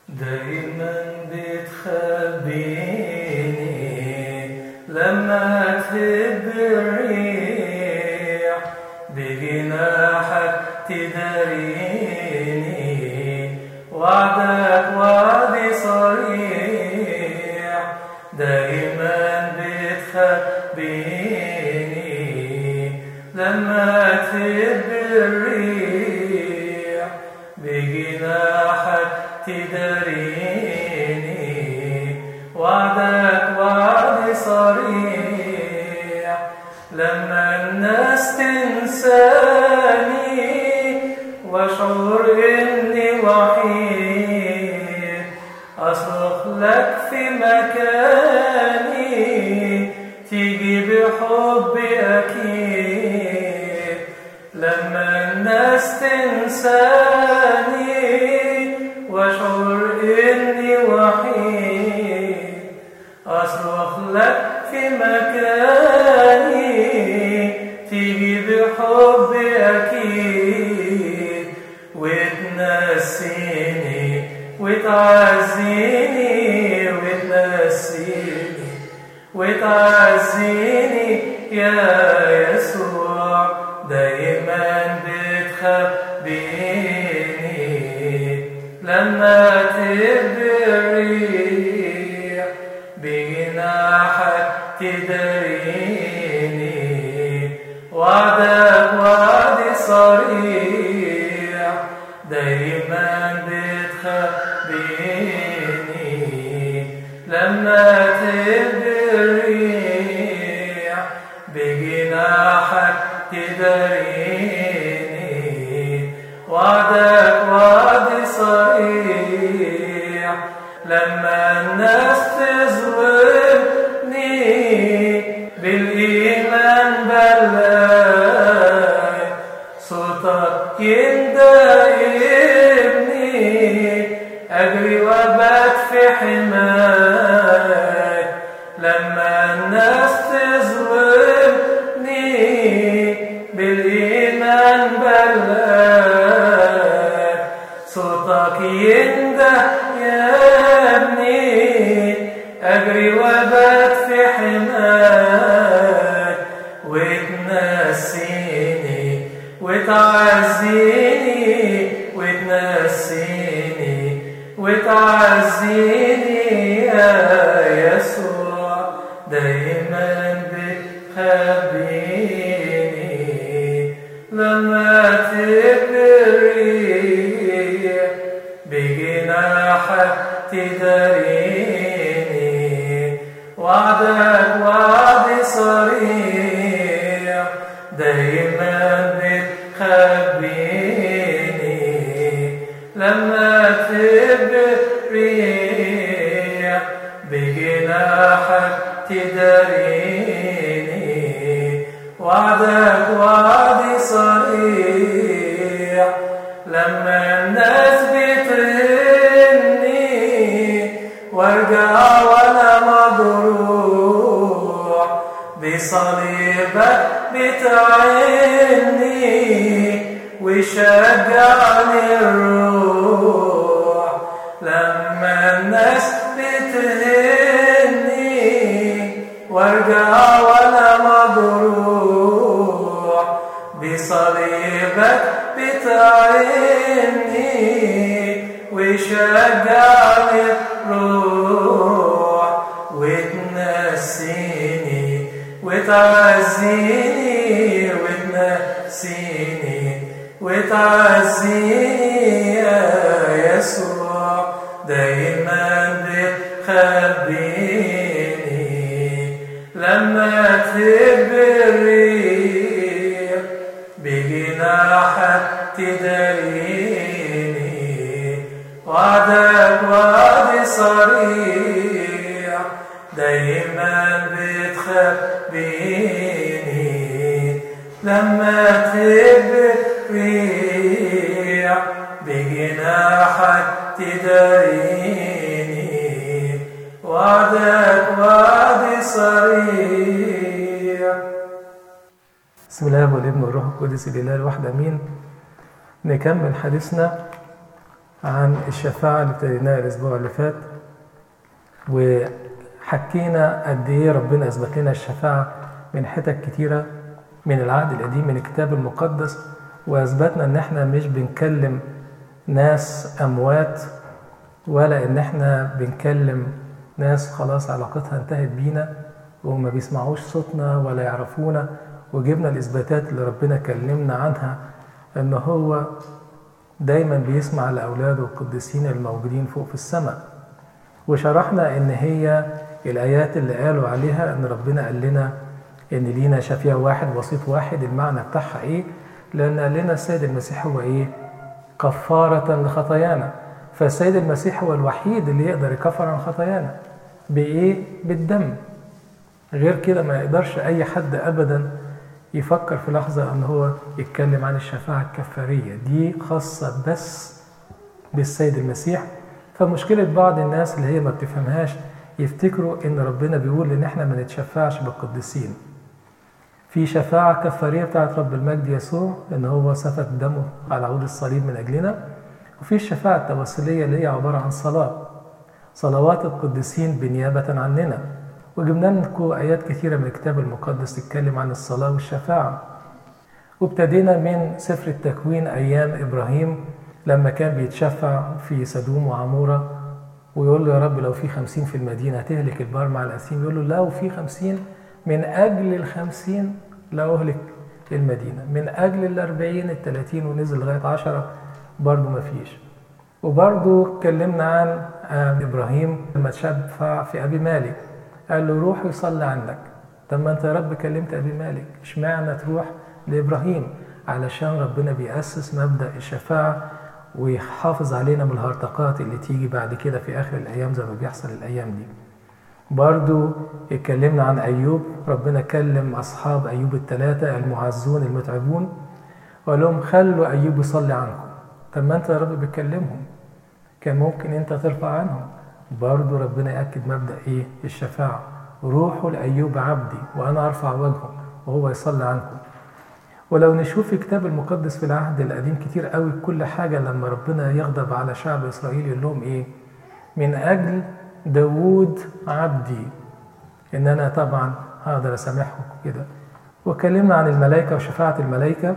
دايما بتخبيني لما تهب الريح بجناحك تداريني وعدك وعد صريح دايما بتخبيني لما تهب الريح بجناحك تداريني وعدك وعد صريح لما الناس تنساني واشعر اني وحيد اصرخ لك في مكاني تيجي بحبي اكيد لما الناس تنساني واشعر اني وحيد اصرخ لك في مكاني تيجي بحبي اكيد وتنسيني وتعزيني وتنسيني وتعزيني يا يسوع دايما بتخبيني لما تبدي الريح بجناحك تداريني وعدك وعد صريح دايما بتخبيني لما تبدي الريح بجناحك تداريني وعدك وعد صريح لما الناس تظلمني بالإيمان بلاي صوتك يندايبني أجري وأبات في حماك لما الناس تظلمني بالإيمان بلاك صوتك ينده يا ابني أجري وأبات في حماك وتنسيني وتعزيني وتنسيني وتعزيني يا يسوع دايما بتخبيني لما تبري بجناحك تداريني وعدك وعد صريح دايما بتخبيني لما تبري بجناحك تداريني وعدك وعد صريح لما الناس بتهني وارجع وانا مضروح بصليبك بتعني وشجعني الروح لما الناس بتهني وارجع وانا مضروح بصليبك بتعني وشجعني الروح وتنسيني وتعزيني وتنسيني وتعزيني يا يسوع دايما بتخبيني لما تبري بجناحك تداريني وعدك وعد صريح دايما بتخبيني لما تبري بجناحك تداريني وعدك وعد صريح بسم الله والابن والروح القدس الاله الواحد امين نكمل حديثنا عن الشفاعة اللي ابتديناها الأسبوع اللي فات وحكينا قد إيه ربنا أثبت لنا الشفاعة من حتت كتيرة من العهد القديم من الكتاب المقدس وأثبتنا إن إحنا مش بنكلم ناس أموات ولا إن إحنا بنكلم ناس خلاص علاقتها انتهت بينا وما بيسمعوش صوتنا ولا يعرفونا وجبنا الإثباتات اللي ربنا كلمنا عنها إن هو دايما بيسمع لأولاده القديسين الموجودين فوق في السماء وشرحنا إن هي الآيات اللي قالوا عليها إن ربنا قال لنا إن لينا شفيع واحد وسيط واحد المعنى بتاعها إيه؟ لأن قال لنا السيد المسيح هو إيه؟ كفارة لخطايانا فالسيد المسيح هو الوحيد اللي يقدر يكفر عن خطايانا بإيه؟ بالدم غير كده ما يقدرش أي حد أبدا يفكر في لحظة أن هو يتكلم عن الشفاعة الكفارية دي خاصة بس بالسيد المسيح فمشكلة بعض الناس اللي هي ما بتفهمهاش يفتكروا إن ربنا بيقول إن إحنا ما نتشفعش بالقديسين في شفاعة كفارية بتاعت رب المجد يسوع إن هو سفك دمه على عود الصليب من أجلنا وفي الشفاعة التوسلية اللي هي عبارة عن صلاة صلوات القديسين بنيابة عننا وجبنا لكم آيات كثيرة من الكتاب المقدس تتكلم عن الصلاة والشفاعة وابتدينا من سفر التكوين أيام إبراهيم لما كان بيتشفع في سدوم وعمورة ويقول له يا رب لو في خمسين في المدينة هتهلك البار مع الأثيم يقول له لو في خمسين من أجل الخمسين لا أهلك المدينة من أجل الأربعين التلاتين ونزل لغاية عشرة برضو مفيش وبرضو اتكلمنا عن إبراهيم لما تشفع في أبي مالك قال له روح يصلي عنك طب ما انت يا رب كلمت ابي مالك اشمعنى تروح لابراهيم علشان ربنا بيأسس مبدأ الشفاعة ويحافظ علينا من الهرطقات اللي تيجي بعد كده في آخر الأيام زي ما بيحصل الأيام دي برضو اتكلمنا عن أيوب ربنا كلم أصحاب أيوب الثلاثة المعزون المتعبون وقال لهم خلوا أيوب يصلي عنكم طب ما أنت يا رب بتكلمهم كان ممكن أنت ترفع عنهم برضو ربنا يأكد مبدأ إيه الشفاعة روحوا لأيوب عبدي وأنا أرفع وجهه وهو يصلي عنكم ولو نشوف الكتاب المقدس في العهد القديم كتير قوي كل حاجة لما ربنا يغضب على شعب إسرائيل يقول لهم إيه من أجل داوود عبدي إن أنا طبعا هقدر أسامحهم كده وكلمنا عن الملائكة وشفاعة الملائكة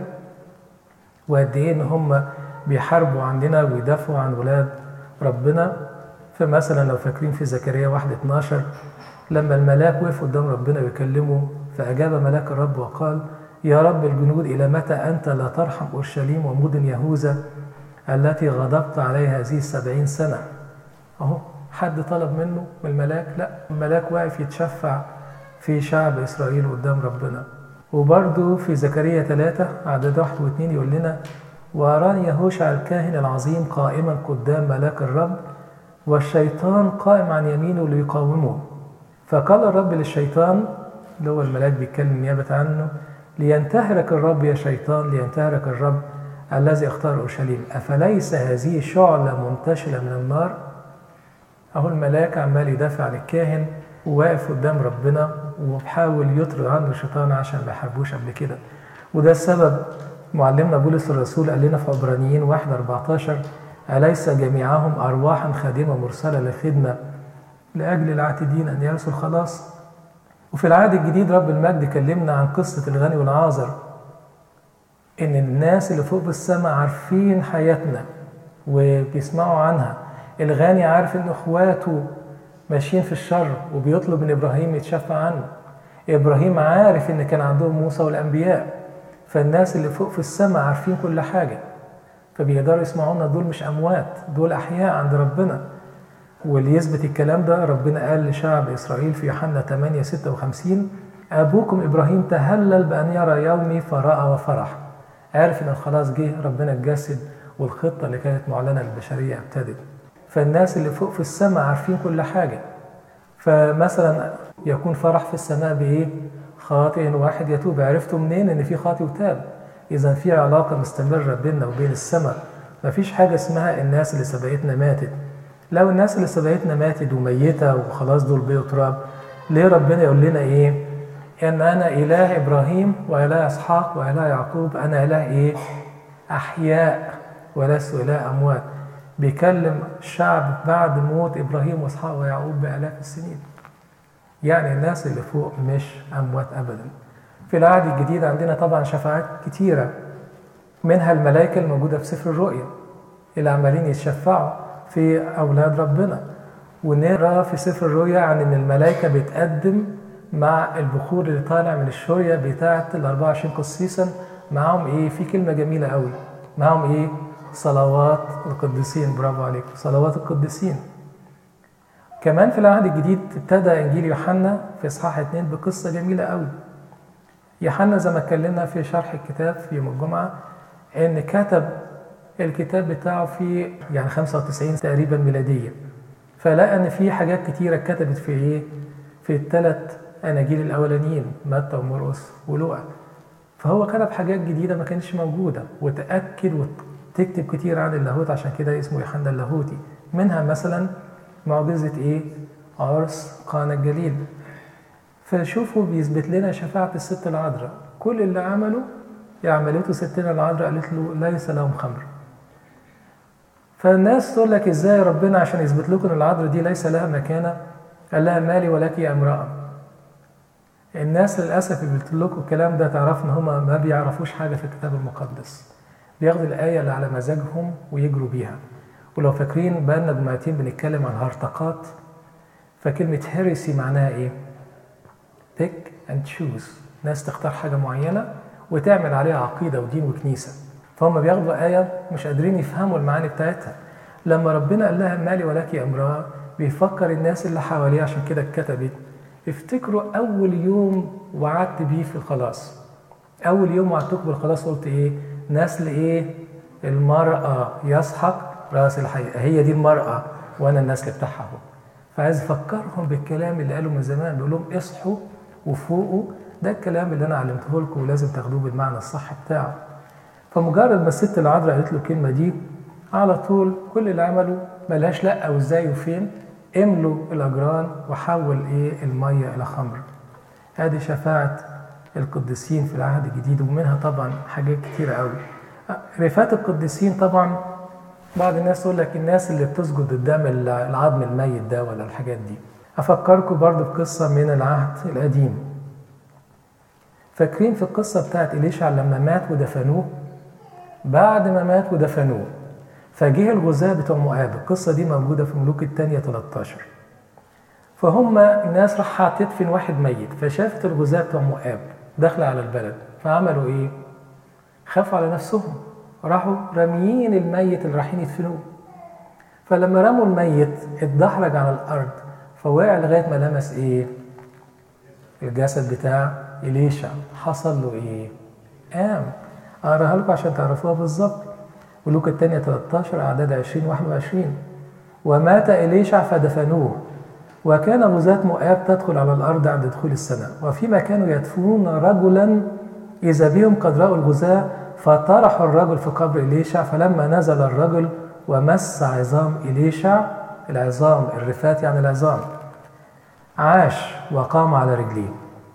وقد إيه إن هم بيحاربوا عندنا ويدافعوا عن ولاد ربنا فمثلا لو فاكرين في زكريا 1 12 لما الملاك وقف قدام ربنا ويكلمه فأجاب ملاك الرب وقال يا رب الجنود إلى متى أنت لا ترحم أورشليم ومدن يهوذا التي غضبت عليها هذه السبعين سنة أهو حد طلب منه من الملاك لا الملاك واقف يتشفع في شعب إسرائيل قدام ربنا وبرضه في زكريا ثلاثة عدد واحد واثنين يقول لنا وأراني يهوشع الكاهن العظيم قائما قدام ملاك الرب والشيطان قائم عن يمينه ليقاومه فقال الرب للشيطان اللي هو الملاك بيتكلم نيابة عنه لينتهرك الرب يا شيطان لينتهرك الرب الذي اختار اورشليم افليس هذه شعله منتشره من النار اهو الملاك عمال يدافع عن الكاهن وواقف قدام ربنا وبحاول يطرد عنه الشيطان عشان ما يحاربوش قبل كده وده السبب معلمنا بولس الرسول قال لنا في عبرانيين 1 14 أليس جميعهم أرواحا خادمة مرسلة لخدمة لأجل العاتدين أن يرثوا الخلاص وفي العهد الجديد رب المجد كلمنا عن قصة الغني والعازر إن الناس اللي فوق في السماء عارفين حياتنا وبيسمعوا عنها الغني عارف إن إخواته ماشيين في الشر وبيطلب من إبراهيم يتشفع عنه إبراهيم عارف إن كان عندهم موسى والأنبياء فالناس اللي فوق في السماء عارفين كل حاجة فبيقدروا يسمعونا دول مش أموات دول أحياء عند ربنا واللي يثبت الكلام ده ربنا قال لشعب إسرائيل في يوحنا 8 56 أبوكم إبراهيم تهلل بأن يرى يومي فرأى وفرح عارف إن الخلاص جه ربنا اتجسد والخطة اللي كانت معلنة للبشرية ابتدت فالناس اللي فوق في السماء عارفين كل حاجة فمثلا يكون فرح في السماء بإيه؟ خاطئ واحد يتوب عرفتوا منين إن في خاطئ وتاب إذا في علاقة مستمرة بيننا وبين السماء مفيش حاجة اسمها الناس اللي سبقتنا ماتت لو الناس اللي سبقتنا ماتت وميتة وخلاص دول بيوا تراب ليه ربنا يقول لنا ايه ان انا اله ابراهيم واله اسحاق واله يعقوب انا اله ايه احياء ولست اله اموات بيكلم الشعب بعد موت ابراهيم واسحاق ويعقوب بالاف السنين يعني الناس اللي فوق مش اموات ابدا في العهد الجديد عندنا طبعا شفاعات كتيره منها الملائكه الموجوده في سفر الرؤيا اللي عمالين يتشفعوا في اولاد ربنا ونقرا في سفر الرؤيا عن ان الملائكه بتقدم مع البخور اللي طالع من الشوريه بتاعه ال 24 قسيسا معاهم ايه في كلمه جميله قوي معاهم ايه صلوات القديسين برافو عليكم صلوات القديسين كمان في العهد الجديد ابتدى انجيل يوحنا في اصحاح 2 بقصه جميله قوي يوحنا زي ما اتكلمنا في شرح الكتاب في يوم الجمعه ان كتب الكتاب بتاعه في يعني 95 تقريبا ميلاديه فلقى ان في حاجات كتيره اتكتبت في ايه في الثلاث اناجيل الاولانيين متى ومرقس ولوقا فهو كتب حاجات جديده ما كانتش موجوده وتاكد وتكتب كتير عن اللاهوت عشان كده اسمه يوحنا اللاهوتي منها مثلا معجزه ايه عرس قانا الجليل فشوفوا بيثبت لنا شفاعه الست العذراء كل اللي عمله عملته ستنا العذراء قالت له ليس لهم خمر فالناس تقول لك ازاي ربنا عشان يثبت لكم ان العذراء دي ليس لها مكانه قال لها مالي ولك يا امراه الناس للاسف اللي قلت لكم الكلام ده تعرف ان هم ما بيعرفوش حاجه في الكتاب المقدس بياخدوا الايه اللي على مزاجهم ويجروا بيها ولو فاكرين بقالنا جمعتين بنتكلم عن هرطقات فكلمه هيرسي معناها ايه؟ بيك اند تشوز ناس تختار حاجه معينه وتعمل عليها عقيده ودين وكنيسه فهم بياخدوا آية مش قادرين يفهموا المعاني بتاعتها لما ربنا قال لها مالي ولك يا امرأة بيفكر الناس اللي حواليه عشان كده اتكتبت افتكروا أول يوم وعدت بيه في الخلاص أول يوم وعدتكم بالخلاص قلت إيه نسل إيه المرأة يسحق رأس الحي هي دي المرأة وأنا النسل بتاعها هو فعايز أفكرهم بالكلام اللي قاله من زمان بيقول لهم اصحوا وفوقوا ده الكلام اللي أنا علمته لكم ولازم تاخدوه بالمعنى الصح بتاعه فمجرد ما الست العذراء قالت له الكلمه دي على طول كل اللي عمله ملهاش لا وازاي وفين املوا الاجران وحول ايه الميه الى خمر ادي شفاعه القديسين في العهد الجديد ومنها طبعا حاجات كتيره قوي رفات القديسين طبعا بعض الناس تقول لك الناس اللي بتسجد قدام العظم الميت ده ولا الحاجات دي افكركم برضو بقصه من العهد القديم فاكرين في القصه بتاعت اليشع لما مات ودفنوه بعد ما مات ودفنوه فجه الغزاة بتوع مؤاب القصة دي موجودة في ملوك الثانية 13 فهم الناس راح تدفن واحد ميت فشافت الغزاة بتوع مؤاب داخلة على البلد فعملوا ايه؟ خافوا على نفسهم راحوا راميين الميت اللي رايحين يدفنوه فلما رموا الميت اتدحرج على الأرض فوقع لغاية ما لمس ايه؟ الجسد بتاع إليشع حصل له ايه؟ قام اقراها لكم عشان تعرفوها بالظبط ملوك الثانية 13 أعداد 20 21 ومات إليشع فدفنوه وكان غزاة مؤاب تدخل على الأرض عند دخول السنة وفيما كانوا يدفنون رجلا إذا بهم قد رأوا الغزاة فطرحوا الرجل في قبر إليشع فلما نزل الرجل ومس عظام إليشع العظام الرفات يعني العظام عاش وقام على رجليه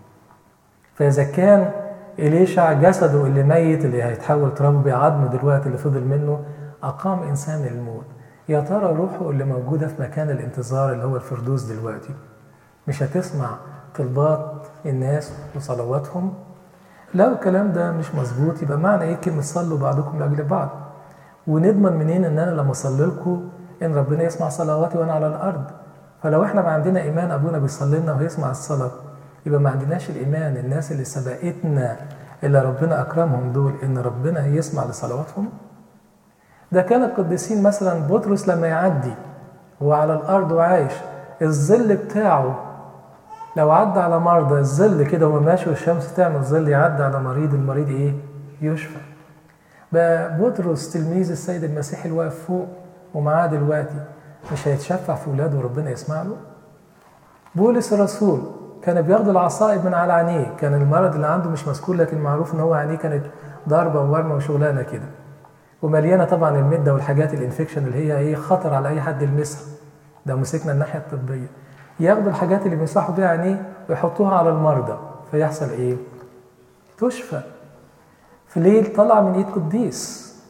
فإذا كان إليشع جسده اللي ميت اللي هيتحول تراب بعظم دلوقتي اللي فضل منه أقام إنسان من الموت يا ترى روحه اللي موجودة في مكان الانتظار اللي هو الفردوس دلوقتي مش هتسمع طلبات الناس وصلواتهم لو الكلام ده مش مظبوط يبقى معنى ايه كلمة صلوا بعضكم لأجل بعض ونضمن منين ان انا لما اصلي لكم ان ربنا يسمع صلواتي وانا على الارض فلو احنا ما عندنا ايمان ابونا بيصلي لنا ويسمع الصلاه يبقى ما عندناش الايمان الناس اللي سبقتنا اللي ربنا اكرمهم دول ان ربنا يسمع لصلواتهم ده كان القديسين مثلا بطرس لما يعدي هو على الارض وعايش الظل بتاعه لو عدى على مرضى الظل كده وهو ماشي والشمس تعمل ظل يعدي على مريض المريض ايه؟ يشفى. بقى بطرس تلميذ السيد المسيح اللي واقف فوق ومعاه دلوقتي مش هيتشفع في ولاده وربنا يسمع له؟ بولس الرسول كان بياخد العصائب من على عينيه كان المرض اللي عنده مش مذكور لكن معروف ان هو عينيه كانت ضربه وورمه وشغلانه كده ومليانه طبعا المده والحاجات الانفكشن اللي هي ايه خطر على اي حد يلمسها ده مسكنا الناحيه الطبيه ياخدوا الحاجات اللي بيمسحوا بيها عينيه ويحطوها على المرضى فيحصل ايه؟ تشفى في ليل طلع من ايد قديس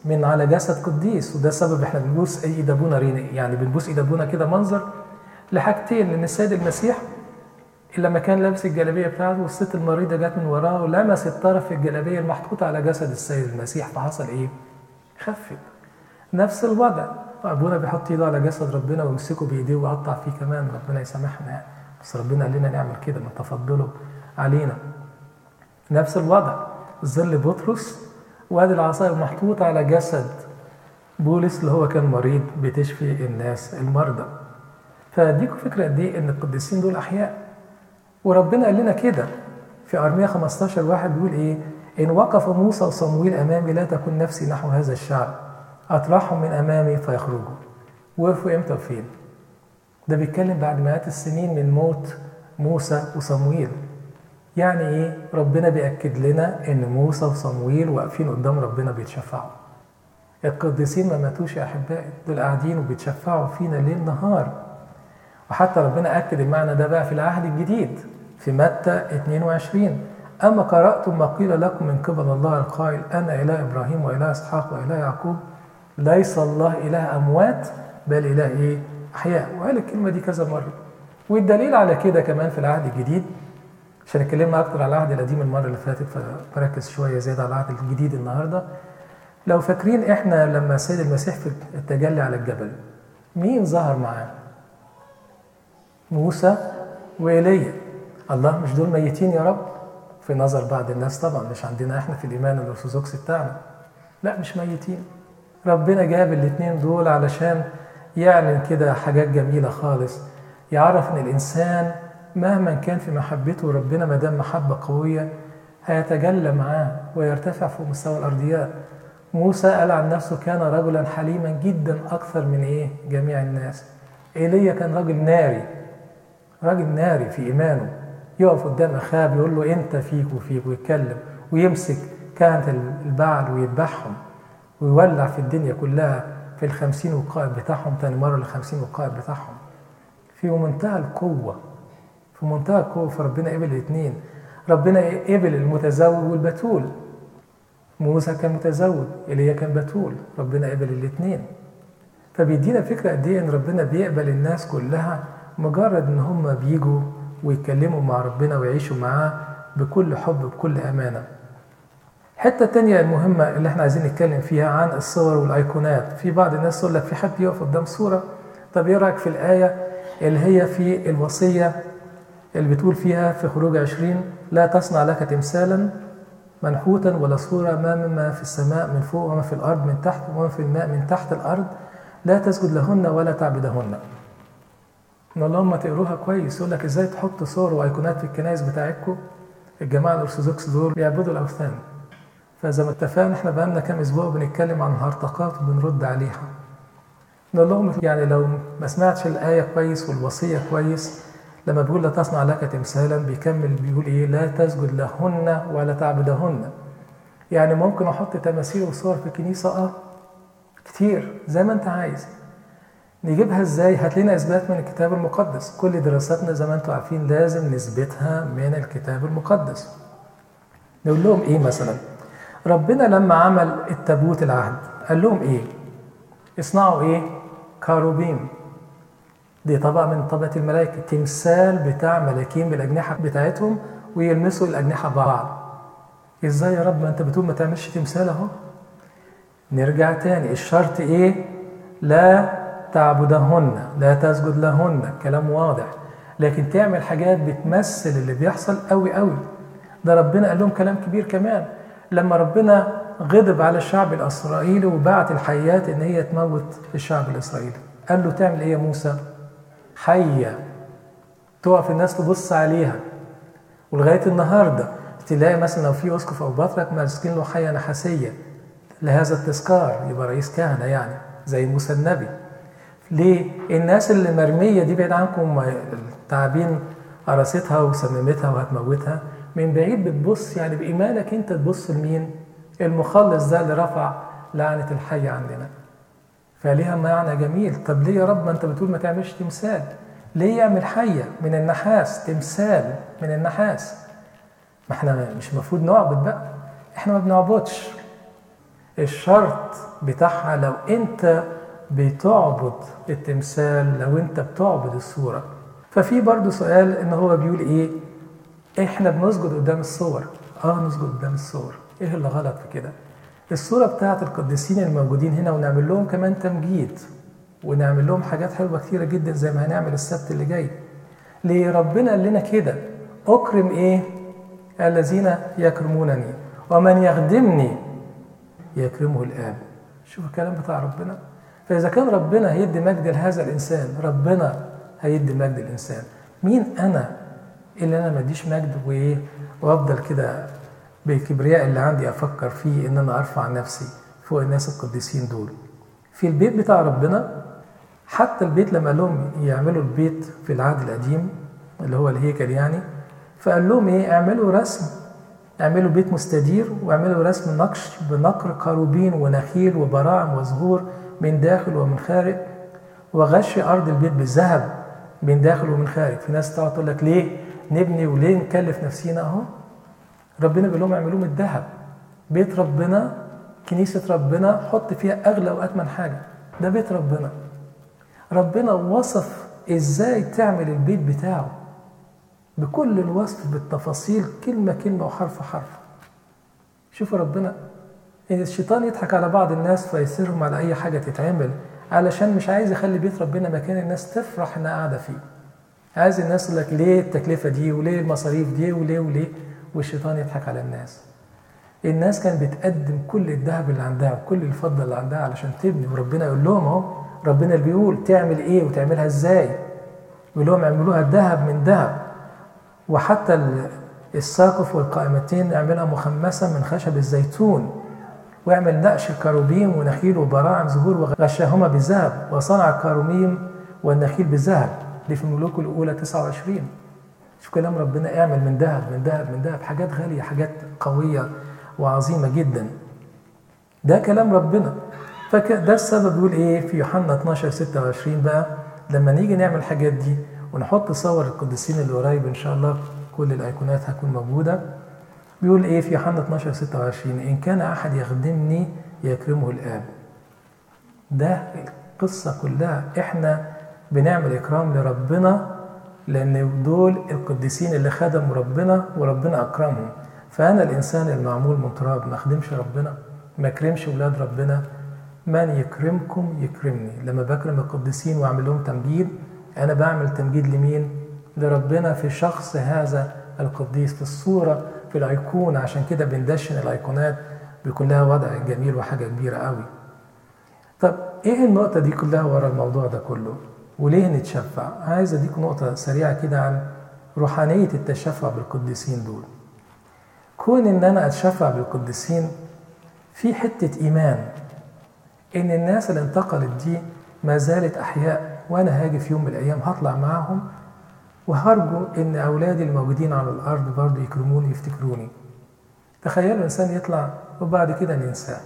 من على جسد قديس وده السبب احنا بنبوس ايد ابونا يعني بنبوس ايد ابونا كده منظر لحاجتين لان السيد المسيح لما كان لابس الجلابيه بتاعته والست المريضه جت من وراه ولمست طرف الجلابيه المحطوطه على جسد السيد المسيح فحصل ايه؟ خفت نفس الوضع ابونا بيحط ايده على جسد ربنا ويمسكه بايديه ويقطع فيه كمان ربنا يسامحنا يعني بس ربنا قال لنا نعمل كده من تفضله علينا نفس الوضع ظل بطرس وادي العصايه محطوطه على جسد بولس اللي هو كان مريض بتشفي الناس المرضى فاديكم فكره قد ايه ان القديسين دول احياء وربنا قال لنا كده في ارميا 15 واحد بيقول ايه ان وقف موسى وصمويل امامي لا تكن نفسي نحو هذا الشعب اطرحهم من امامي فيخرجوا وقفوا امتى وفين ده بيتكلم بعد مئات السنين من موت موسى وصمويل يعني ايه ربنا بيأكد لنا ان موسى وصمويل واقفين قدام ربنا بيتشفعوا القديسين ما ماتوش يا احبائي دول قاعدين وبيتشفعوا فينا ليل نهار وحتى ربنا اكد المعنى ده بقى في العهد الجديد في متى 22 اما قراتم ما قيل لكم من قبل الله القائل انا اله ابراهيم واله اسحاق واله يعقوب ليس الله اله اموات بل اله ايه احياء وقال الكلمه دي كذا مره والدليل على كده كمان في العهد الجديد عشان اتكلمنا اكتر على العهد القديم المره اللي فاتت فبركز شويه زياده على العهد الجديد النهارده لو فاكرين احنا لما السيد المسيح في التجلي على الجبل مين ظهر معاه موسى وإيليا الله مش دول ميتين يا رب في نظر بعض الناس طبعا مش عندنا احنا في الايمان الارثوذكسي بتاعنا لا مش ميتين ربنا جاب الاثنين دول علشان يعلن كده حاجات جميله خالص يعرف ان الانسان مهما كان في محبته ربنا ما دام محبه قويه هيتجلى معاه ويرتفع فوق مستوى الارضيات موسى قال عن نفسه كان رجلا حليما جدا اكثر من ايه جميع الناس ايليا كان راجل ناري راجل ناري في ايمانه يقف قدام اخاه بيقول له انت فيك وفيك ويتكلم ويمسك كهنة البعل ويذبحهم ويولع في الدنيا كلها في الخمسين وقائد بتاعهم تاني مرة الخمسين وقائد بتاعهم في منتهى القوة في منتهى القوة فربنا قبل الاثنين ربنا قبل المتزوج والبتول موسى كان متزوج ايليا كان بتول ربنا قبل الاثنين فبيدينا فكرة قد ايه ان ربنا بيقبل الناس كلها مجرد ان هم بيجوا ويتكلموا مع ربنا ويعيشوا معاه بكل حب بكل امانه الحته التانية المهمة اللي احنا عايزين نتكلم فيها عن الصور والايقونات في بعض الناس تقول لك في حد يقف قدام صورة طب ايه رايك في الآية اللي هي في الوصية اللي بتقول فيها في خروج عشرين لا تصنع لك تمثالا منحوتا ولا صورة ما مما في السماء من فوق وما في الأرض من تحت وما في الماء من تحت الأرض لا تسجد لهن ولا تعبدهن ان اللهم تقروها كويس يقول لك ازاي تحط صور وايقونات في الكنائس بتاعتكم الجماعه الارثوذكس دول بيعبدوا الاوثان فزي ما اتفقنا احنا بقالنا كام اسبوع بنتكلم عن هرطقات وبنرد عليها نقول لهم يعني لو ما سمعتش الايه كويس والوصيه كويس لما بيقول لا تصنع لك تمثالا بيكمل بيقول ايه لا تسجد لهن ولا تعبدهن يعني ممكن احط تماثيل وصور في الكنيسه اه كتير زي ما انت عايز نجيبها ازاي؟ هات لنا اثبات من الكتاب المقدس، كل دراساتنا زي ما انتم عارفين لازم نثبتها من الكتاب المقدس. نقول لهم ايه مثلا؟ ربنا لما عمل التابوت العهد قال لهم ايه؟ اصنعوا ايه؟ كاروبيم. دي طبقة من طبقة الملائكة، تمثال بتاع ملاكين بالأجنحة بتاعتهم ويلمسوا الأجنحة بعض. ازاي يا رب ما انت بتقول ما تعملش تمثال اهو؟ نرجع تاني، الشرط ايه؟ لا تعبدهن لا تسجد لهن كلام واضح لكن تعمل حاجات بتمثل اللي بيحصل قوي قوي ده ربنا قال لهم كلام كبير كمان لما ربنا غضب على الشعب الاسرائيلي وبعت الحيات ان هي تموت الشعب الاسرائيلي قال له تعمل ايه يا موسى حيه تقف الناس تبص عليها ولغايه النهارده تلاقي مثلا لو في اسقف او بطرك ماسكين له حيه نحاسيه لهذا التذكار يبقى رئيس كهنه يعني زي موسى النبي ليه؟ الناس اللي مرميه دي بعيد عنكم التعابين قرصتها وسممتها وهتموتها من بعيد بتبص يعني بايمانك انت تبص لمين؟ المخلص ده اللي رفع لعنه الحي عندنا. فليها معنى جميل، طب ليه يا رب ما انت بتقول ما تعملش تمثال؟ ليه يعمل حيه من النحاس تمثال من النحاس؟ ما احنا مش المفروض نعبد بقى، احنا ما بنعبدش. الشرط بتاعها لو انت بتعبد التمثال لو انت بتعبد الصورة ففي برضو سؤال ان هو بيقول ايه احنا بنسجد قدام الصور اه نسجد قدام الصور ايه اللي غلط في كده الصورة بتاعت القديسين الموجودين هنا ونعمل لهم كمان تمجيد ونعمل لهم حاجات حلوة كتيرة جدا زي ما هنعمل السبت اللي جاي ليه ربنا قال لنا كده أكرم إيه الذين يكرمونني ومن يخدمني يكرمه الآب شوف الكلام بتاع ربنا فإذا كان ربنا هيدي مجد لهذا الإنسان ربنا هيدي مجد الإنسان مين أنا اللي أنا ما اديش مجد وإيه وأفضل كده بالكبرياء اللي عندي أفكر فيه إن أنا أرفع نفسي فوق الناس القديسين دول في البيت بتاع ربنا حتى البيت لما قال لهم يعملوا البيت في العهد القديم اللي هو الهيكل يعني فقال لهم ايه اعملوا رسم اعملوا بيت مستدير واعملوا رسم نقش بنقر قروبين ونخيل وبراعم وزهور من داخل ومن خارج وغش ارض البيت بالذهب من داخل ومن خارج في ناس تقعد تقول لك ليه نبني وليه نكلف نفسينا اهو ربنا بيقول لهم اعملوه من الذهب بيت ربنا كنيسة ربنا حط فيها أغلى وأثمن حاجة ده بيت ربنا ربنا وصف إزاي تعمل البيت بتاعه بكل الوصف بالتفاصيل كلمة كلمة وحرف حرف شوفوا ربنا إن الشيطان يضحك على بعض الناس فيصرهم على أي حاجة تتعمل علشان مش عايز يخلي بيت ربنا مكان الناس تفرح إنها قاعدة فيه عايز الناس يقول لك ليه التكلفة دي وليه المصاريف دي وليه وليه والشيطان يضحك على الناس الناس كانت بتقدم كل الذهب اللي عندها وكل الفضه اللي عندها علشان تبني وربنا يقول لهم اهو ربنا اللي بيقول تعمل ايه وتعملها ازاي يقول لهم اعملوها ذهب من ذهب وحتى الساقف والقائمتين اعملها مخمسه من خشب الزيتون واعمل نقش كروبيم ونخيل وبراعم زهور وغشاهما بالذهب وصنع الكروميم والنخيل بالذهب دي في الملوك الاولى 29 شوف كلام ربنا اعمل من ذهب من ذهب من ذهب حاجات غاليه حاجات قويه وعظيمة جدا ده كلام ربنا فده السبب يقول ايه في يوحنا 12 26 بقى لما نيجي نعمل الحاجات دي ونحط صور القديسين اللي قريب ان شاء الله كل الايقونات هتكون موجوده بيقول ايه في يوحنا 12 26 ان كان احد يخدمني يكرمه الاب ده القصه كلها احنا بنعمل اكرام لربنا لان دول القديسين اللي خدموا ربنا وربنا اكرمهم فأنا الإنسان المعمول من تراب ما أخدمش ربنا ما أكرمش ولاد ربنا من يكرمكم يكرمني لما بكرم القديسين وأعمل لهم تمجيد أنا بعمل تمجيد لمين؟ لربنا في شخص هذا القديس في الصورة في الأيقونة عشان كده بندشن الأيقونات بيكون لها وضع جميل وحاجة كبيرة قوي طب إيه النقطة دي كلها ورا الموضوع ده كله؟ وليه نتشفع؟ عايز أديك نقطة سريعة كده عن روحانية التشفع بالقديسين دول كون ان انا اتشفع بالقديسين في حته ايمان ان الناس اللي انتقلت دي ما زالت احياء وانا هاجي في يوم من الايام هطلع معاهم وهرجو ان اولادي الموجودين على الارض برضه يكرموني يفتكروني تخيلوا انسان يطلع وبعد كده ننساه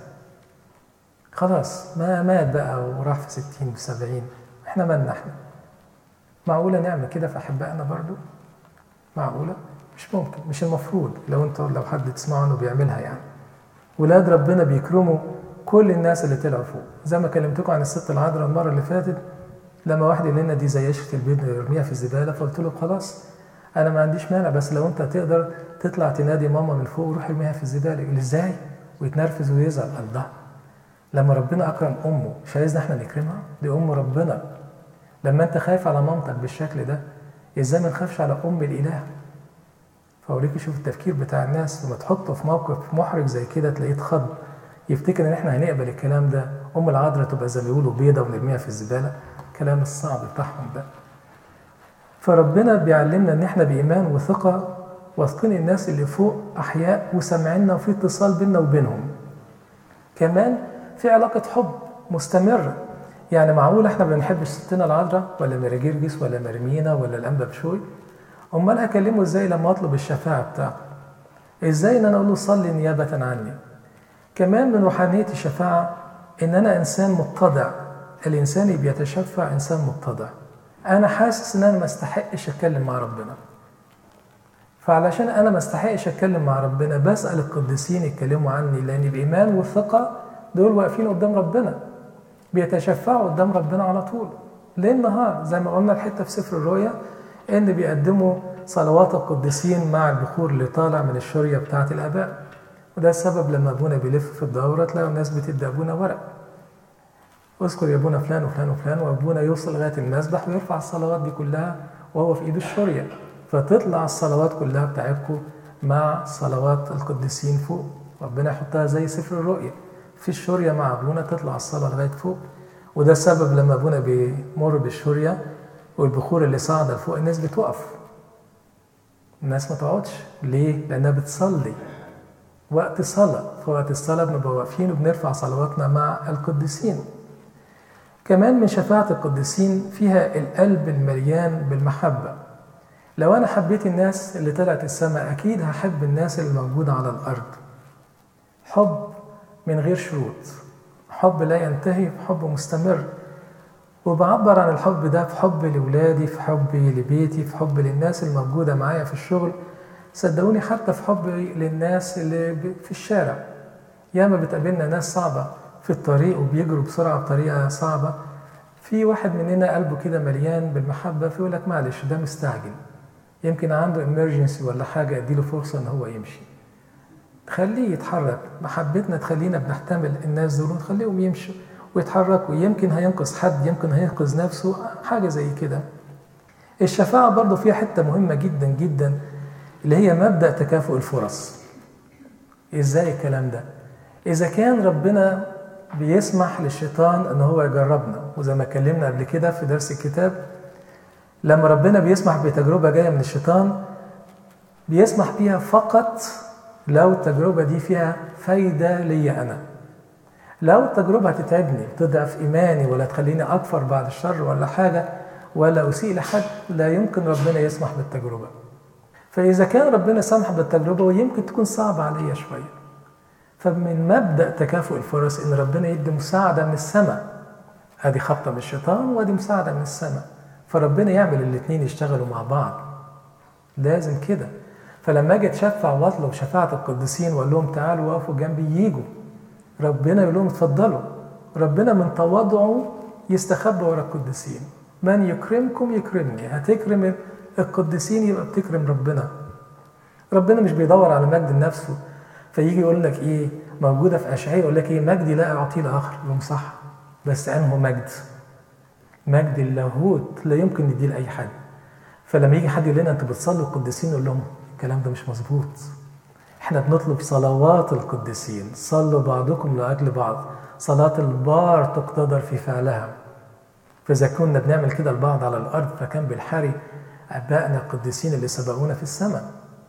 خلاص ما مات بقى وراح في ستين في سبعين احنا مالنا احنا معقولة نعمل كده في أحبائنا برضو معقولة مش ممكن مش المفروض لو انت لو حد تسمعه انه بيعملها يعني ولاد ربنا بيكرموا كل الناس اللي طلعوا فوق زي ما كلمتكم عن الست العذراء المره اللي فاتت لما واحد يقول لنا دي زي قشره البيض يرميها في الزباله فقلت له خلاص انا ما عنديش مانع بس لو انت تقدر تطلع تنادي ماما من فوق وروح ارميها في الزباله يقول ازاي ويتنرفز ويزعل الله لما ربنا اكرم امه مش عايزنا احنا نكرمها دي ام ربنا لما انت خايف على مامتك بالشكل ده ازاي ما نخافش على ام الاله فاوريك شوف التفكير بتاع الناس لما تحطه في موقف محرج زي كده تلاقيه اتخض يفتكر ان احنا هنقبل الكلام ده ام العذراء تبقى زي ما بيقولوا بيضه ونرميها في الزباله الكلام الصعب بتاعهم ده فربنا بيعلمنا ان احنا بايمان وثقه واثقين الناس اللي فوق احياء وسامعيننا وفي اتصال بيننا وبينهم كمان في علاقه حب مستمره يعني معقول احنا ما بنحبش ستنا العذراء ولا ميرجيرجس ولا مرمينا ولا الانبا بشوي امال هكلمه ازاي لما اطلب الشفاعه بتاعته ازاي ان انا اقول له صلي نيابه عني كمان من روحانيه الشفاعه ان انا انسان متضع الانسان اللي بيتشفع انسان متضع انا حاسس ان انا ما استحقش اتكلم مع ربنا فعلشان انا ما استحقش اتكلم مع ربنا بسال القديسين يتكلموا عني لاني بايمان وثقه دول واقفين قدام ربنا بيتشفعوا قدام ربنا على طول ليل نهار زي ما قلنا الحته في سفر الرؤيا ان بيقدموا صلوات القديسين مع البخور اللي طالع من الشريه بتاعه الاباء وده السبب لما ابونا بيلف في الدوره تلاقوا الناس بتدي ابونا ورق اذكر يا ابونا فلان وفلان وفلان وابونا يوصل لغايه المسبح ويرفع الصلوات دي كلها وهو في ايده الشريه فتطلع الصلوات كلها بتاعتكم مع صلوات القديسين فوق ربنا يحطها زي سفر الرؤيا في الشريه مع ابونا تطلع الصلاه لغايه فوق وده السبب لما ابونا بيمر بالشريه والبخور اللي صاعده لفوق الناس بتقف الناس ما تقعدش ليه؟ لانها بتصلي وقت صلاة فوقت الصلاة بنبقى واقفين وبنرفع صلواتنا مع القديسين كمان من شفاعة القديسين فيها القلب المليان بالمحبة لو أنا حبيت الناس اللي طلعت السماء أكيد هحب الناس اللي موجودة على الأرض حب من غير شروط حب لا ينتهي حب مستمر وبعبر عن الحب ده في حب لولادي في حبي لبيتي في حب للناس الموجودة معايا في الشغل صدقوني حتى في حب للناس اللي في الشارع ياما بتقابلنا ناس صعبة في الطريق وبيجروا بسرعة بطريقة صعبة في واحد مننا قلبه كده مليان بالمحبة فيقول لك معلش ده مستعجل يمكن عنده امرجنسي ولا حاجة اديله فرصة ان هو يمشي خليه يتحرك محبتنا تخلينا بنحتمل الناس دول ونخليهم يمشوا ويتحركوا يمكن هينقذ حد يمكن هينقذ نفسه حاجة زي كده الشفاعة برضو فيها حتة مهمة جدا جدا اللي هي مبدأ تكافؤ الفرص ازاي الكلام ده إذا كان ربنا بيسمح للشيطان ان هو يجربنا وزي ما اتكلمنا قبل كده في درس الكتاب لما ربنا بيسمح بتجربة جاية من الشيطان بيسمح بيها فقط لو التجربة دي فيها فايدة ليا أنا لو التجربة هتتعبني تضعف إيماني ولا تخليني أكفر بعد الشر ولا حاجة ولا أسيء لحد لا يمكن ربنا يسمح بالتجربة فإذا كان ربنا سمح بالتجربة ويمكن تكون صعبة عليا شوية فمن مبدأ تكافؤ الفرص إن ربنا يدي مساعدة من السماء أدي خبطة من الشيطان وأدي مساعدة من السماء فربنا يعمل الاثنين يشتغلوا مع بعض لازم كده فلما اجي اتشفع واطلب شفاعة القديسين واقول لهم تعالوا وقفوا جنبي يجوا ربنا يقول لهم اتفضلوا ربنا من تواضعه يستخبى ورا القديسين من يكرمكم يكرمني هتكرم القديسين يبقى بتكرم ربنا ربنا مش بيدور على مجد لنفسه فيجي يقول لك ايه موجوده في اشعياء يقول لك ايه مجدي لا اعطيه لاخر يقوم صح بس انه مجد مجد اللاهوت لا يمكن نديه لاي حد فلما يجي حد يقول لنا انتوا بتصلوا القديسين نقول لهم الكلام ده مش مظبوط احنا بنطلب صلوات القديسين صلوا بعضكم لاجل بعض صلاه البار تقتدر في فعلها فاذا كنا بنعمل كده البعض على الارض فكان بالحري ابائنا القديسين اللي سبقونا في السماء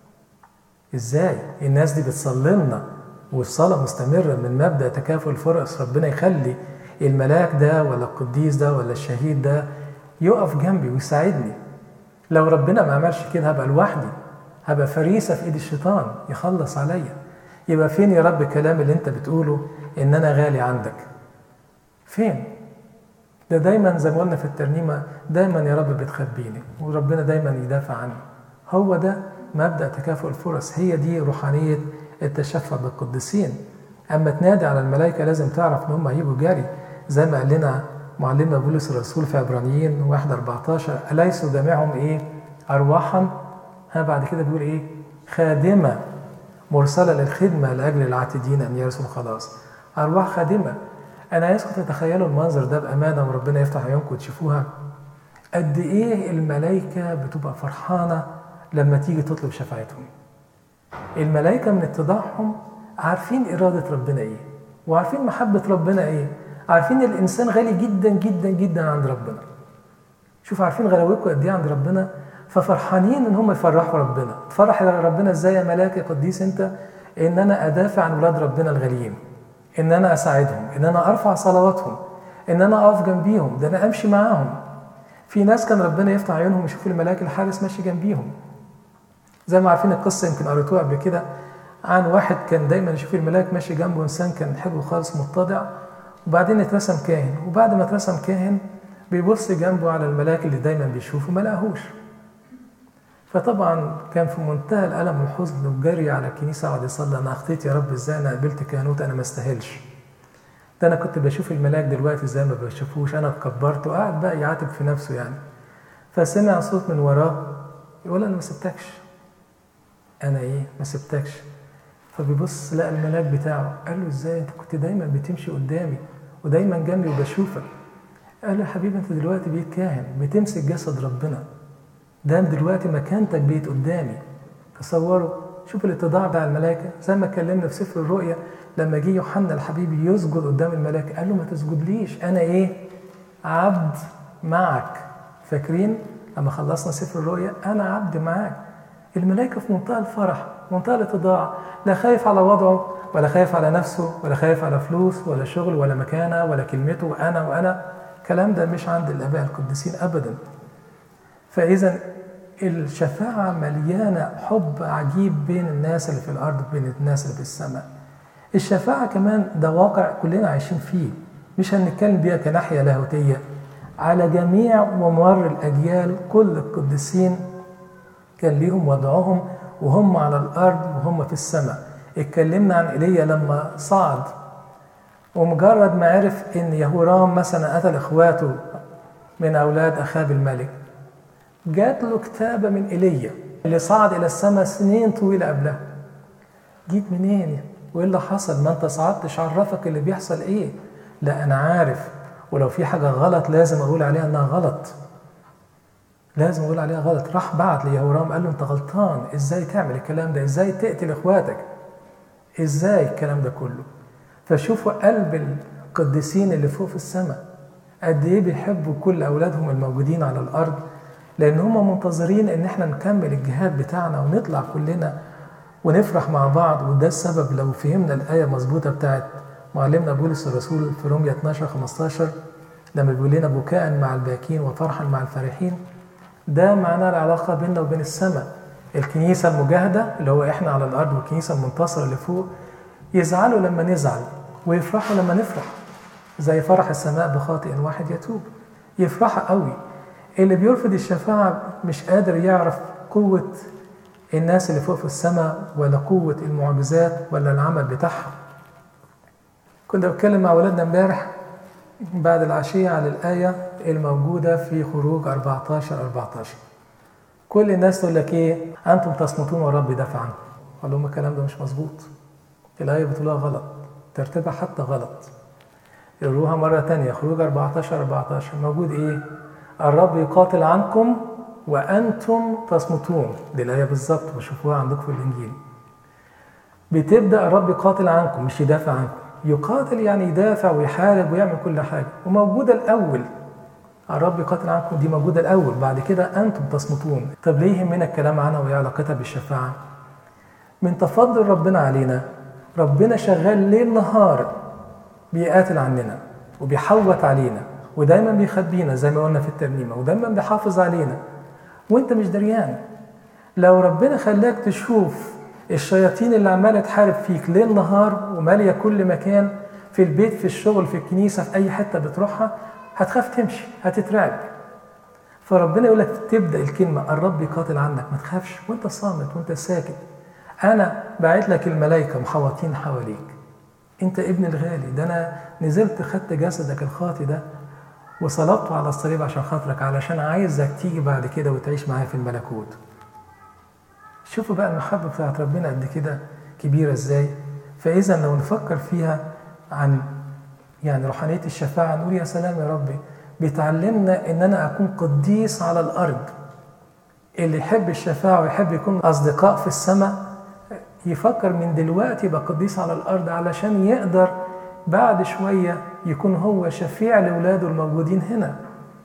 ازاي الناس دي بتصلي لنا والصلاه مستمره من مبدا تكافؤ الفرص ربنا يخلي الملاك ده ولا القديس ده ولا الشهيد ده يقف جنبي ويساعدني لو ربنا ما عملش كده هبقى لوحدي هبقى فريسه في ايد الشيطان يخلص عليا يبقى فين يا رب الكلام اللي انت بتقوله ان انا غالي عندك فين ده دايما زي ما قلنا في الترنيمه دايما يا رب بتخبيني وربنا دايما يدافع عني هو ده مبدا تكافؤ الفرص هي دي روحانيه التشفع بالقديسين اما تنادي على الملائكه لازم تعرف ان هم هيجوا جري زي ما قال لنا معلمنا بولس الرسول في عبرانيين 1 14 اليسوا جميعهم ايه ارواحا ها بعد كده بيقول ايه خادمه مرسله للخدمه لاجل العاتدين ان يرثوا الخلاص ارواح خادمه انا عايزكم تتخيلوا المنظر ده بامانه وربنا يفتح عيونكم وتشوفوها قد ايه الملائكه بتبقى فرحانه لما تيجي تطلب شفاعتهم الملائكه من اتضاعهم عارفين اراده ربنا ايه وعارفين محبه ربنا ايه عارفين الانسان غالي جدا جدا جدا عند ربنا شوف عارفين غلاوتكم قد ايه عند ربنا ففرحانين ان هم يفرحوا ربنا تفرح ربنا ازاي يا ملاك يا قديس انت ان انا ادافع عن ولاد ربنا الغاليين ان انا اساعدهم ان انا ارفع صلواتهم ان انا اقف جنبيهم ده انا امشي معاهم في ناس كان ربنا يفتح عيونهم يشوفوا الملاك الحارس ماشي جنبيهم زي ما عارفين القصه يمكن قريتوها قبل كده عن واحد كان دايما يشوف الملاك ماشي جنبه انسان كان حلو خالص متضع وبعدين اترسم كاهن وبعد ما اترسم كاهن بيبص جنبه على الملاك اللي دايما بيشوفه ما لقاهوش فطبعا كان في منتهى الالم والحزن وجري على الكنيسه وقعد يصلي انا اخطيت يا رب ازاي انا قبلت كهنوت انا ما استاهلش ده انا كنت بشوف الملاك دلوقتي زي ما بشوفوش انا اتكبرت وقعد بقى يعاتب في نفسه يعني فسمع صوت من وراه يقول انا ما سبتكش انا ايه ما سبتكش فبيبص لقى الملاك بتاعه قال له ازاي انت كنت دايما بتمشي قدامي ودايما جنبي وبشوفك قال له يا حبيبي انت دلوقتي بقيت كاهن بتمسك جسد ربنا ده دلوقتي مكانتك بقيت قدامي تصوروا شوف الاتضاع بتاع الملائكه زي ما اتكلمنا في سفر الرؤيا لما جه يوحنا الحبيبي يسجد قدام الملائكه قال له ما تسجدليش انا ايه عبد معك فاكرين لما خلصنا سفر الرؤيا انا عبد معاك الملائكه في منتهى الفرح منتهى الاتضاع لا خايف على وضعه ولا خايف على نفسه ولا خايف على فلوس ولا شغل ولا مكانه ولا كلمته وانا وانا الكلام ده مش عند الاباء القديسين ابدا فاذا الشفاعة مليانة حب عجيب بين الناس اللي في الأرض وبين الناس اللي في السماء الشفاعة كمان ده واقع كلنا عايشين فيه مش هنتكلم بيها كناحية لاهوتية على جميع ومر الأجيال كل القديسين كان ليهم وضعهم وهم على الأرض وهم في السماء اتكلمنا عن إيليا لما صعد ومجرد ما عرف إن يهورام مثلا قتل إخواته من أولاد أخاب الملك جات له كتابة من إيليا اللي صعد إلى السماء سنين طويلة قبلها جيت منين وإيه اللي حصل ما أنت صعدتش عرفك اللي بيحصل إيه لا أنا عارف ولو في حاجة غلط لازم أقول عليها إنها غلط لازم أقول عليها غلط راح بعت ليهورام قال له أنت غلطان إزاي تعمل الكلام ده إزاي تقتل إخواتك إزاي الكلام ده كله فشوفوا قلب القديسين اللي فوق في السماء قد إيه بيحبوا كل أولادهم الموجودين على الأرض لان هم منتظرين ان احنا نكمل الجهاد بتاعنا ونطلع كلنا ونفرح مع بعض وده السبب لو فهمنا الايه مظبوطه بتاعت معلمنا بولس الرسول في رومية 12 15 لما بيقول لنا بكاء مع الباكين وفرحا مع الفرحين ده معناه العلاقه بيننا وبين السماء الكنيسه المجاهده اللي هو احنا على الارض والكنيسه المنتصره اللي فوق يزعلوا لما نزعل ويفرحوا لما نفرح زي فرح السماء بخاطئ واحد يتوب يفرحوا قوي اللي بيرفض الشفاعة مش قادر يعرف قوة الناس اللي فوق في السماء ولا قوة المعجزات ولا العمل بتاعها كنت بتكلم مع ولادنا امبارح بعد العشية على الآية الموجودة في خروج 14 14 كل الناس تقول لك ايه انتم تصمتون والرب يدافع عنكم اقول لهم الكلام ده مش مظبوط الآية بتقولها غلط ترتيبها حتى غلط يقروها مرة تانية خروج 14 14 موجود ايه الرب يقاتل عنكم وأنتم تصمتون دي الآية بالظبط وشوفوها عندكم في الإنجيل بتبدأ الرب يقاتل عنكم مش يدافع عنكم يقاتل يعني يدافع ويحارب ويعمل كل حاجة وموجودة الأول الرب يقاتل عنكم دي موجودة الأول بعد كده أنتم تصمتون طب ليه يهمنا الكلام عنها وهي علاقتها بالشفاعة من تفضل ربنا علينا ربنا شغال ليل نهار بيقاتل عننا وبيحوط علينا ودايما بيخبينا زي ما قلنا في الترنيمه ودايما بيحافظ علينا وانت مش دريان لو ربنا خلاك تشوف الشياطين اللي عماله تحارب فيك ليل نهار وماليه كل مكان في البيت في الشغل في الكنيسه في اي حته بتروحها هتخاف تمشي هتترعب فربنا يقول لك تبدا الكلمه الرب يقاتل عنك ما تخافش وانت صامت وانت ساكت انا باعت لك الملائكه محوطين حواليك انت ابن الغالي ده انا نزلت خدت جسدك الخاطي ده وصلبته على الصليب عشان خاطرك علشان عايزك تيجي بعد كده وتعيش معايا في الملكوت شوفوا بقى المحبة بتاعت ربنا قد كده كبيرة ازاي فإذا لو نفكر فيها عن يعني روحانية الشفاعة نقول يا سلام يا ربي بيتعلمنا إن أنا أكون قديس على الأرض اللي يحب الشفاعة ويحب يكون أصدقاء في السماء يفكر من دلوقتي يبقى قديس على الأرض علشان يقدر بعد شوية يكون هو شفيع لأولاده الموجودين هنا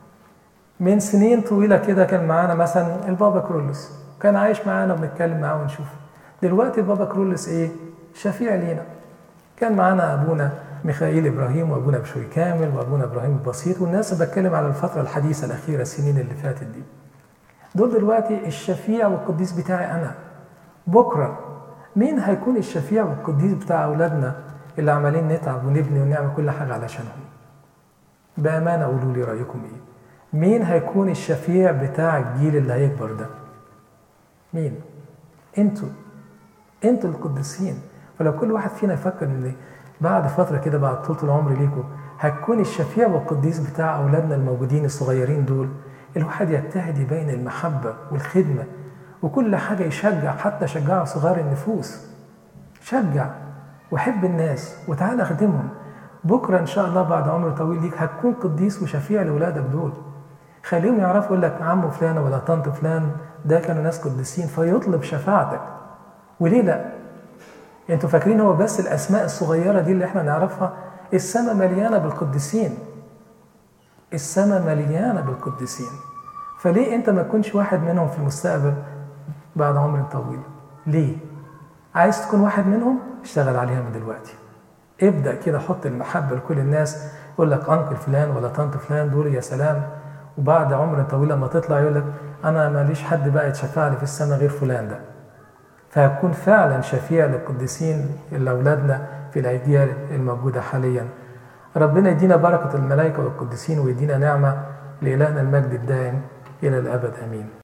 من سنين طويلة كده كان معانا مثلا البابا كرولس كان عايش معانا وبنتكلم معاه ونشوفه دلوقتي البابا كرولس ايه شفيع لينا كان معانا ابونا ميخائيل ابراهيم وابونا بشوي كامل وابونا ابراهيم البسيط والناس بتكلم على الفتره الحديثه الاخيره السنين اللي فاتت دي دول دلوقتي الشفيع والقديس بتاعي انا بكره مين هيكون الشفيع والقديس بتاع اولادنا اللي عمالين نتعب ونبني ونعمل كل حاجه علشانهم بامانه قولوا لي رايكم ايه مين هيكون الشفيع بتاع الجيل اللي هيكبر ده مين انتوا انتوا القديسين فلو كل واحد فينا يفكر ان بعد فترة كده بعد طول العمر ليكم هتكون الشفيع والقديس بتاع أولادنا الموجودين الصغيرين دول الواحد يجتهد يبين المحبة والخدمة وكل حاجة يشجع حتى شجعوا صغار النفوس شجع وحب الناس وتعالى خدمهم بكرة إن شاء الله بعد عمر طويل ليك هتكون قديس وشفيع لأولادك دول خليهم يعرفوا يقول لك عم فلان ولا طنط فلان ده كانوا ناس قديسين فيطلب شفاعتك وليه لا؟ انتوا فاكرين هو بس الاسماء الصغيره دي اللي احنا نعرفها السماء مليانه بالقديسين السماء مليانه بالقديسين فليه انت ما تكونش واحد منهم في المستقبل بعد عمر طويل ليه عايز تكون واحد منهم اشتغل عليها من دلوقتي ابدا كده حط المحبه لكل الناس يقول لك انكل فلان ولا طنط فلان دول يا سلام وبعد عمر طويل لما تطلع يقول لك انا ماليش حد بقى يتشفع لي في السماء غير فلان ده فهتكون فعلا شفيع للقديسين اللي اولادنا في الاجيال الموجوده حاليا ربنا يدينا بركه الملائكه والقديسين ويدينا نعمه لالهنا المجد الدائم الى الابد امين